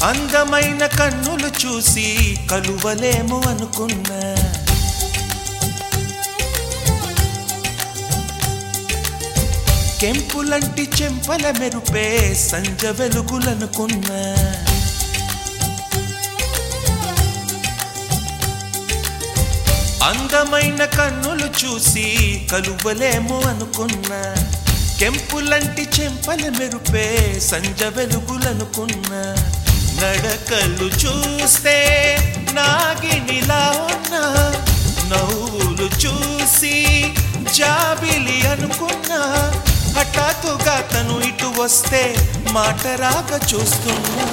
అందమైన కన్నులు చూసి కలువలేము అనుకున్నా కెంపులంటి చెంపల మెరుపే సంజ వెలుగులనుకున్నా అందమైన కన్నులు చూసి కలువలేము అనుకున్నా కెంపులంటి చెంపల మెరుపే సంజ వెలుగులనుకున్నా నడకలు చూస్తే నాగినిలా ఉన్నా నవ్వులు చూసి జాబిలి అనుకున్నా హఠాత్తుగా తను ఇటు వస్తే మాట రాక చూస్తున్నా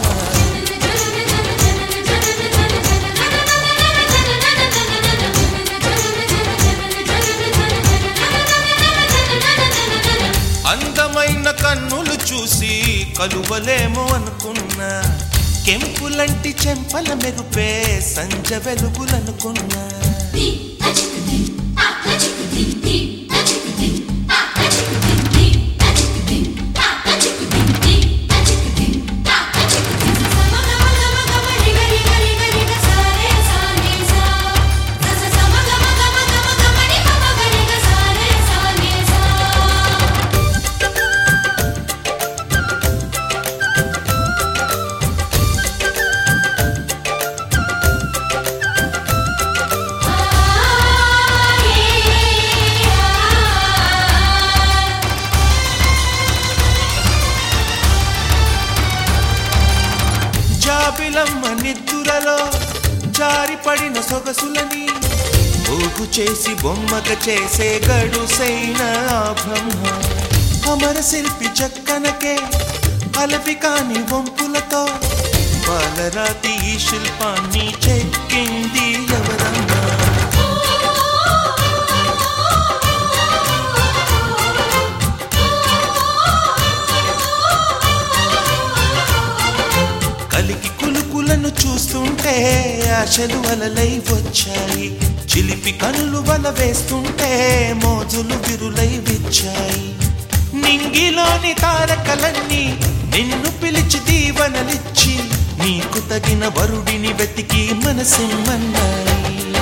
అందమైన కన్నులు చూసి కలువలేము అనుకున్నా కెంపులంటి చెంపల మెరుపే సంజ వెలుగులనుకున్నా జాబిలమ్మ నిద్దురలో జారిపడిన సొగసులని పోగు చేసి బొమ్మక చేసే గడుసైన ఆ బ్రహ్మ అమర శిల్పి చక్కనకే అలవి కాని వంపులతో బాలరాతి ఈ శిల్పాన్ని చెక్కింది ఎవరన్నా కలికి కులుకులను చూస్తుంటే ఆశలు అలలై వచ్చాయి చిలిపి కనులు వల వేస్తుంటే మోజులు విరులై విచ్చాయి నింగిలోని తారకలన్నీ నిన్ను పిలిచి దీవనలిచ్చి నీకు తగిన వరుడిని వెతికి మనసిమ్మన్నాయి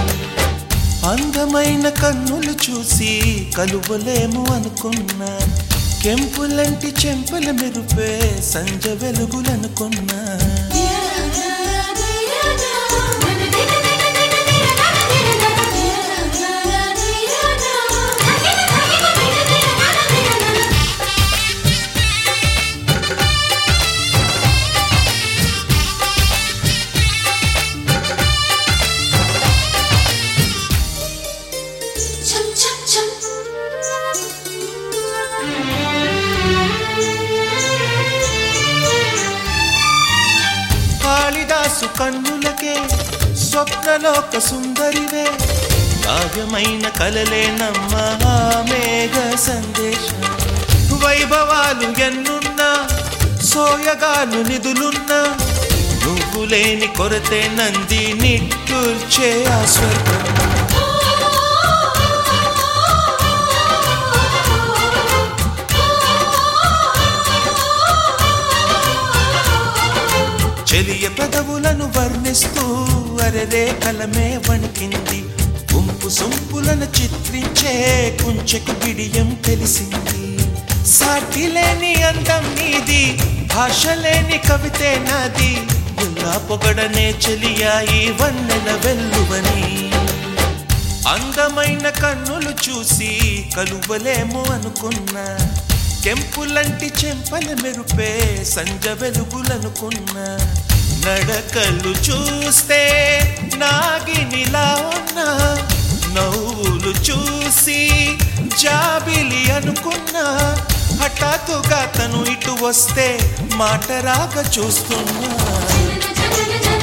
అందమైన కన్నులు చూసి కలువలేము అనుకున్నా కెంపులంటి చెంపల మెరుపే సంజ వెలుగులనుకున్నా Chum chum chum. కాళిదాసు కన్నులకే స్వప్నలోక సుందరివే కావ్యమైన కలలే నమ్మ ఆ మేఘ సందేశం వైభవాలు ఎన్నున్నా సోయగాలు నిధులున్నా నువ్వు లేని కొరతే నంది నిట్టూర్చే ఆ స్వర్గం చెలియ పెదవులను వర్ణిస్తూ అరరే కలమే వణికింది గుంపు సొంపులను చిత్రించే కుంచెకు బిడియం తెలిసింది సాటి లేని అందం నీది భాష లేని కవితే నాది ఇలా పొగడనే చెలియాయి వన్నెల వెల్లువని అందమైన కన్నులు చూసి కలువలేము అనుకున్నా కెంపులంటి చెంపల మెరుపే సంజ వెలుగులనుకున్నా నడకలు చూస్తే నాగినిలా ఉన్నా నవ్వులు చూసి జాబిలి అనుకున్నా హఠాత్తుగా తను ఇటు వస్తే మాట రాక చూస్తున్నా జన జన జన